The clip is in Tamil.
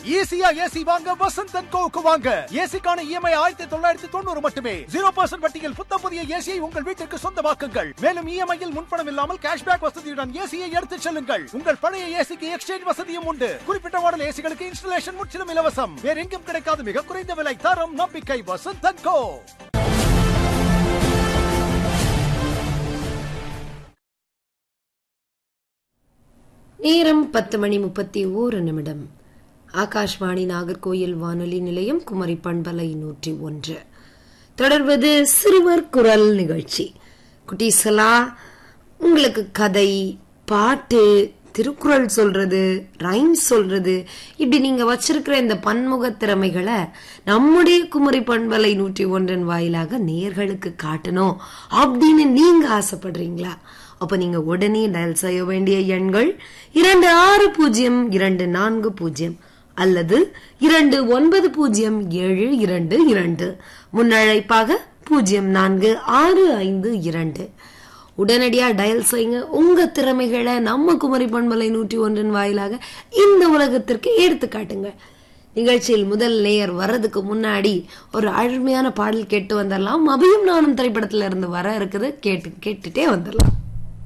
ஈஸியா ஏசி வாங்க வசந்த் அண்ட் கோவுக்கு வாங்க ஏசிக்கான இஎம்ஐ ஆயிரத்தி தொள்ளாயிரத்தி தொண்ணூறு மட்டுமே ஜீரோ பர்சன்ட் வட்டியில் புத்த புதிய ஏசியை உங்கள் வீட்டிற்கு சொந்தமாக்குங்கள் மேலும் இஎம்ஐயில் முன்பணம் இல்லாமல் கேஷ்பேக் வசதியுடன் ஏசியை எடுத்துச் செல்லுங்கள் உங்கள் பழைய ஏசிக்கு எக்ஸ்சேஞ்ச் வசதியும் உண்டு குறிப்பிட்ட மாடல் ஏசிகளுக்கு இன்ஸ்டலேஷன் முற்றிலும் இலவசம் வேற எங்கும் கிடைக்காத மிக குறைந்த விலை தரம் நம்பிக்கை வசந்த் அண்ட் கோ நேரம் பத்து மணி முப்பத்தி ஓரு நிமிடம் ஆகாஷ்வாணி நாகர்கோயில் வானொலி நிலையம் குமரி பண்பலை நூற்றி ஒன்று தொடர்வது சிறுவர் குரல் நிகழ்ச்சி குட்டீசலா உங்களுக்கு கதை பாட்டு திருக்குறள் சொல்றது ரைம்ஸ் சொல்றது இப்படி நீங்க வச்சிருக்கிற இந்த பன்முக திறமைகளை நம்முடைய குமரி பண்பலை நூற்றி ஒன்றின் வாயிலாக நேர்களுக்கு காட்டணும் அப்படின்னு நீங்க ஆசைப்படுறீங்களா அப்ப நீங்க உடனே டயல் செய்ய வேண்டிய எண்கள் இரண்டு ஆறு பூஜ்ஜியம் இரண்டு நான்கு பூஜ்ஜியம் அல்லது இரண்டு ஒன்பது பூஜ்ஜியம் ஏழு இரண்டு இரண்டு முன்னழைப்பாக பூஜ்ஜியம் நான்கு ஆறு ஐந்து இரண்டு உடனடியா டயல் செய்யுங்க உங்க திறமைகளை நம்ம குமரி பண்பலை நூற்றி ஒன்றின் வாயிலாக இந்த உலகத்திற்கு எடுத்து காட்டுங்க நிகழ்ச்சியில் முதல் நேயர் வர்றதுக்கு முன்னாடி ஒரு அருமையான பாடல் கேட்டு வந்துடலாம் அபியும் நானும் திரைப்படத்துல இருந்து வர இருக்குது கேட்டு கேட்டுட்டே வந்துடலாம்